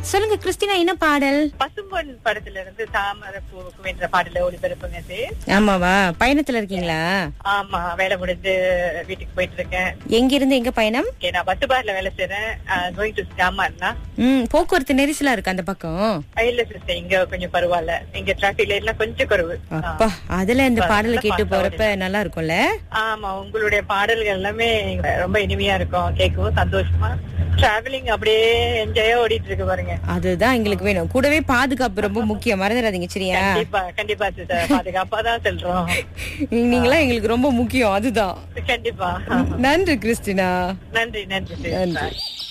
சொல்லுங்க கிறிஸ்டினா என்ன பாடல் பசும்பொன் படத்துல இருந்து தாமரை பூவுக்கும் என்ற பாடல ஒளிபரப்புங்க இது ஆமாவா பயணத்துல இருக்கீங்களா ஆமா வேலை முடிஞ்சு வீட்டுக்கு போயிட்டு இருக்கேன் எங்க இருந்து எங்க பயணம் Okay, நான் பத்து பார்ல வேலை செய்யறேன் கோயிங் டு ஜாமான்னா ம் போக்குவரத்து நெரிசலா இருக்கு அந்த பக்கம் இல்ல சிஸ்டர் இங்க கொஞ்சம் பரவாயில்ல இங்க டிராபிக் லைட்லாம் கொஞ்சம் குறைவு அப்பா அதுல இந்த இப்ப பாடலை நல்ல கேட்டு பாட்டா போறப்ப நல்லா இருக்கும்ல ஆமா உங்களுடைய பாடல்கள் எல்லாமே ரொம்ப இனிமையா இருக்கும் கேட்கவும் சந்தோஷமா டிராவலிங் அப்படியே என்ஜாயா ஓடிட்டு இருக்கு பாருங்க அதுதான் எங்களுக்கு வேணும் கூடவே பாதுகாப்பு ரொம்ப முக்கியம் மறந்துடாதீங்க சரியா கண்டிப்பா கண்டிப்பா சிஸ்டர் பாதுகாப்பா தான் செல்றோம் நீங்களாம் எங்களுக்கு ரொம்ப முக்கியம் அதுதான் கண்டிப்பா நன்றி கிறிஸ்டினா நன்றி நன்றி நன்றி சிஸ்டர்